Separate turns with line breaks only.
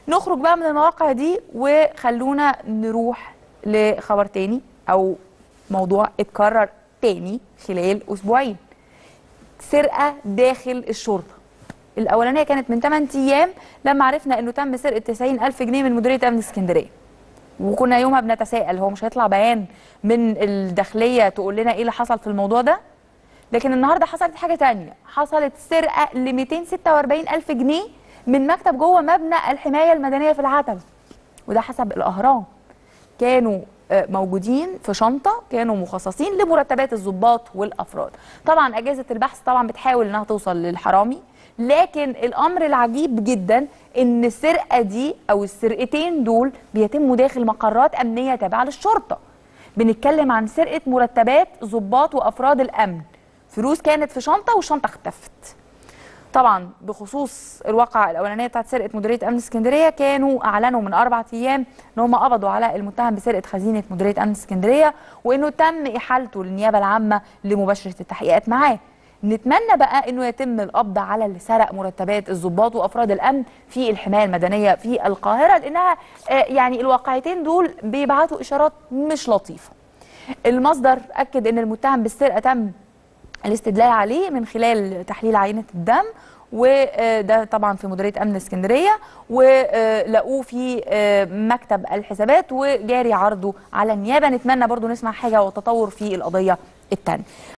نخرج بقى من المواقع دي وخلونا نروح لخبر تاني او موضوع اتكرر تاني خلال اسبوعين سرقه داخل الشرطه الاولانيه كانت من 8 ايام لما عرفنا انه تم سرقه 90 الف جنيه من مديريه امن اسكندريه وكنا يومها بنتساءل هو مش هيطلع بيان من الداخليه تقول لنا ايه اللي حصل في الموضوع ده لكن النهارده حصلت حاجه تانية حصلت سرقه ل 246 الف جنيه من مكتب جوه مبنى الحمايه المدنيه في العتبه وده حسب الاهرام كانوا آه، موجودين في شنطه كانوا مخصصين لمرتبات الضباط والافراد طبعا اجهزه البحث طبعا بتحاول انها توصل للحرامي لكن الامر العجيب جدا ان السرقه دي او السرقتين دول بيتموا داخل مقرات امنيه تابعه للشرطه بنتكلم عن سرقه مرتبات ضباط وافراد الامن فلوس كانت في شنطه والشنطه اختفت طبعا بخصوص الواقعة الأولانية بتاعت سرقة مديرية أمن اسكندرية كانوا أعلنوا من أربعة أيام إن هم قبضوا على المتهم بسرقة خزينة مديرية أمن اسكندرية وإنه تم إحالته للنيابة العامة لمباشرة التحقيقات معاه نتمنى بقى انه يتم القبض على اللي سرق مرتبات الضباط وافراد الامن في الحمايه المدنيه في القاهره لانها آه، يعني الواقعتين دول بيبعتوا اشارات مش لطيفه. المصدر اكد ان المتهم بالسرقه تم الاستدلال عليه من خلال تحليل عينة الدم وده طبعا في مديرية أمن اسكندرية ولقوه في آه، مكتب الحسابات وجاري عرضه على النيابة نتمنى برضو نسمع حاجة وتطور في القضية الثانية